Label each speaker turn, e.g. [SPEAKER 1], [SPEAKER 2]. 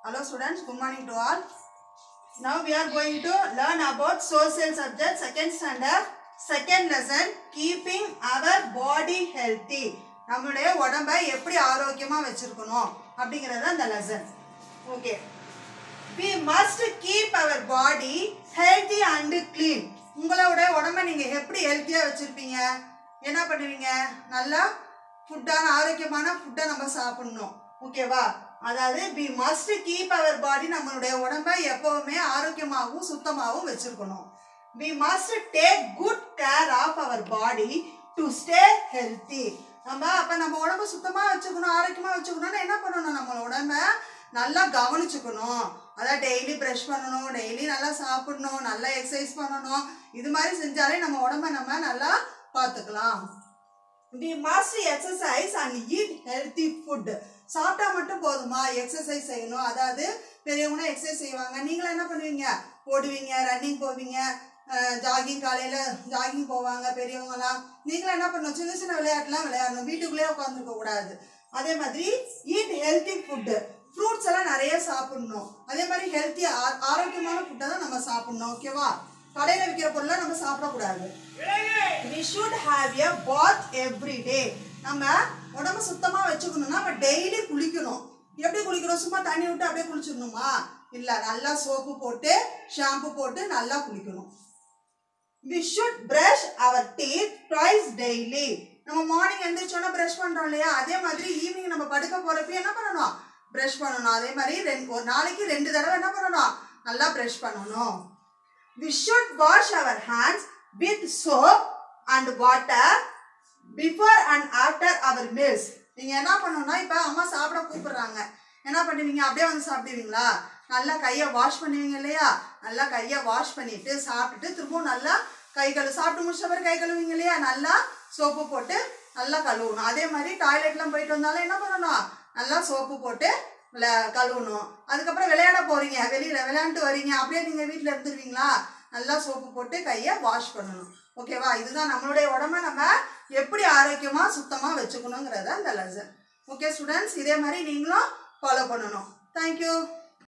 [SPEAKER 1] Hello students, good morning to all. Now we are going to learn about social subject second standard second lesson keeping our body healthy. நம்மளுடைய உடம்பை எப்படி ஆரோக்கியமா வச்சிருக்கணும் அப்படிங்கறது அந்த lesson okay we must keep our body healthy and clean உங்களோட உடம்ப நீங்க எப்படி ஹெல்த்தியா வச்சிருப்பீங்க என்ன பண்ணுவீங்க நல்லா ஃபுட்டான ஆரோக்கியமான ஃபுட்டை நம்ம சாப்பிடணும் ஓகேவா அதாவது we must keep our body நம்மளுடைய உடம்ப எப்பவுமே ஆரோக்கியமாகவும் சுத்தமாகவும் வச்சிருக்கணும் we must take good care of our body to stay healthy நம்ம அப்ப நம்ம உடம்ப சுத்தமா வச்சுக்கணும் ஆரோக்கியமா வச்சுக்கணும்னா என்ன பண்ணணும் நம்ம உடம்ப நல்லா கவனிச்சுக்கணும் அதான் டெய்லி ப்ரஷ் பண்ணணும் டெய்லி நல்லா சாப்பிடணும் நல்லா எக்ஸசைஸ் பண்ணணும் இது மாதிரி செஞ்சாலே நம்ம உடம்ப நம்ம நல்லா பார்த்துக்கலாம் we must exercise and eat healthy food சாப்பிட்டா மட்டும் போதுமா எக்ஸசைஸ் செய்யணும் அதாவது பெரியவங்க எக்ஸசைஸ் செய்வாங்க நீங்களும் என்ன பண்ணுவீங்க ஓடுவீங்க ரன்னிங் போவீங்க ஜாகிங் காலையில் ஜாகிங் போவாங்க பெரியவங்கலாம் நீங்களும் என்ன பண்ணணும் சின்ன சின்ன விளையாட்டுலாம் விளையாடணும் வீட்டுக்குள்ளேயே உட்காந்துருக்க கூடாது அதே மாதிரி ஈட் ஹெல்த்தி ஃபுட்டு ஃப்ரூட்ஸ் எல்லாம் நிறைய சாப்பிடணும் அதே மாதிரி ஹெல்த்தி ஆரோக்கியமான ஃபுட்டை தான் நம்ம சாப்பிடணும் ஓகேவா கடையில் விற்கிற பொருளை நம்ம சாப்பிடக்கூடாது we should have a bath every day நம்ம உடம்ப சுத்தமா வச்சுக்கணும்னா நம்ம டெய்லி குளிக்கணும் எப்படி குளிக்கணும் சும்மா தண்ணி விட்டு அப்படியே குளிச்சிடணுமா இல்ல நல்லா சோப்பு போட்டு ஷாம்பு போட்டு நல்லா குளிக்கணும் we should brush our teeth twice daily நம்ம மார்னிங் எந்திரிச்சோன்னா ப்ரஷ் பண்றோம் இல்லையா அதே மாதிரி ஈவினிங் நம்ம படுக்க போறப்ப என்ன பண்ணணும் ப்ரஷ் பண்ணணும் அதே மாதிரி ரெண்டு ஒரு நாளைக்கு ரெண்டு தடவை என்ன பண்ணணும் நல்லா ப்ரஷ் பண்ணணும் we should wash our hands with soap and water before and after our meals நீங்க என்ன பண்ணணும்னா இப்ப அம்மா சாப்பிட கூப்பிடுறாங்க என்ன பண்ணுவீங்க அப்படியே வந்து சாப்பிடுவீங்களா நல்லா கையை வாஷ் பண்ணுவீங்க இல்லையா நல்லா கையை வாஷ் பண்ணிட்டு சாப்பிட்டுட்டு திரும்பவும் நல்லா கை கழு சாப்பிட்டு முடிச்ச பிறகு கை கழுவுவீங்க இல்லையா நல்லா சோப்பு போட்டு நல்லா கழுவணும் அதே மாதிரி டாய்லெட்லாம் போயிட்டு வந்தாலும் என்ன பண்ணணும் நல்லா சோப்பு போட்டு விளை- கழுவணும் அதுக்கப்புறம் விளையாட போறீங்க வெளியில விளையாண்டு வரீங்க அப்படியே நீங்க வீட்டில் இருந்துருவீங்களா நல்லா சோப்பு போட்டு கையை வாஷ் பண்ணணும் ஓகேவா இதுதான் நம்மளுடைய உடம்ப நம்ம எப்படி ஆரோக்கியமா சுத்தமா வச்சுக்கணுங்கிறத அந்த லெசன் ஓகே ஸ்டூடெண்ட்ஸ் இதே மாதிரி நீங்களும் ஃபாலோ பண்ணணும் தேங்க்யூ